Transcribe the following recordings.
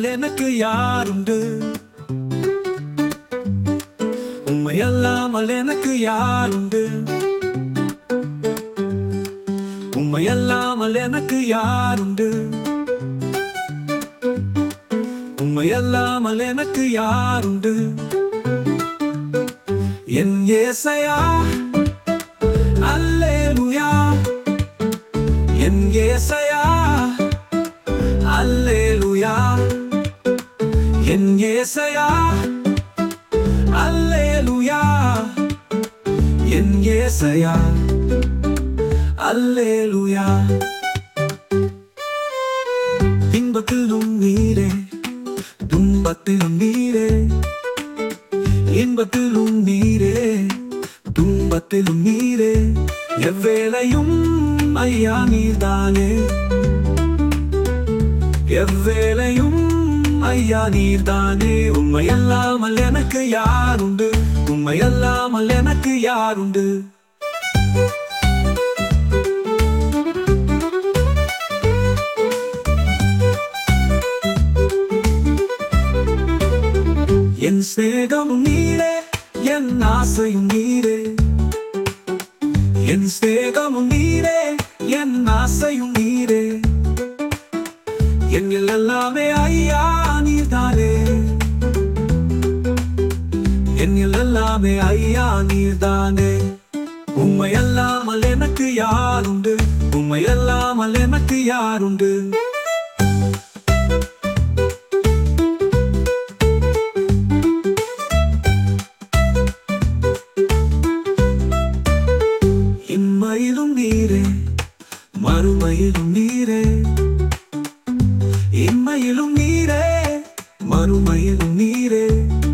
அல்லாமல் எனக்கு யாருண்டு உண்மை அல்லாமல் எனக்கு யாருண்டு உண்மை அல்லாமல் எனக்கு யாருண்டு உண்மை அல்லாமல் எனக்கு யாருண்டு என் ஏசையா அல்லேலுயா என் ஏசையா அல்லேலுயா என் ஏசையா அல்லேலுயா என் ஏசையா அல்லேலுயா இன்பத்திலும் நீரே துன்பத்திலும் நீரே இன்பத்திலும் நீரே துன்பத்திலும் நீரே எவ்வேளையும் ஐயா நீர்தானே எவ்வேளையும் ஐயா நீர்தானே உண்மை அல்லாமல் எனக்கு யாருண்டு உண்மை அல்லாமல் எனக்கு யாருண்டு என் சேகமும் நீரே என் ஆசையும் நீரே என் சேகமும் நீரே என் ஆசையும் நீரே எங்கள் எல்லாமே ஐயா நீர்தானே எங்கள் எல்லாமே ஐயா நீர்தானே உண்மை அல்லாமல் எனக்கு யாருண்டு உண்மை அல்லாமல் எனக்கு யாருண்டு இம்மையிலும் நீரே மறுமையிலும் நீரே இம்மையிலும் நீரே மறுமையிலும் நீரே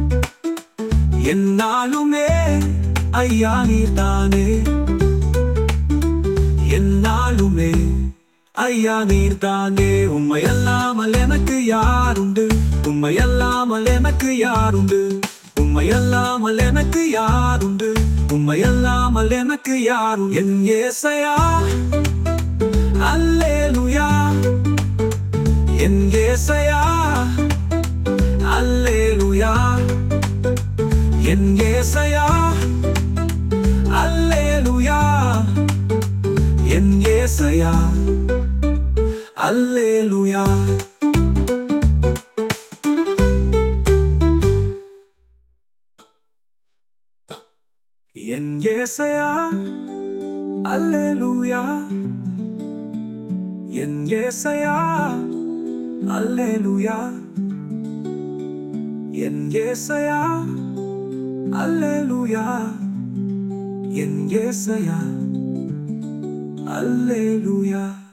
என்னாலுமே ஐயா நீர்தானே என்னாலுமே ஐயா நீர்தானே உண்மை அல்லாமல் எனக்கு யாருண்டு உண்மை அல்லாமல் எனக்கு யாருண்டு உண்மை அல்லாமல் எனக்கு யாருண்டு உண்மை அல்லாமல் எனக்கு யாரும் என் ஏசையா அல்லேலுயா என் ஏசையா அல்லேலுயா என் ஏசையா அல்லேலுயா என் ஏசையா அல்லேலுயா என் ஏசையா அல்லேலுயா என் ஏசையா அல்லேலுயா என் ஏசையா அல்லேலுயா என் ஏசையா அல்லேலுயா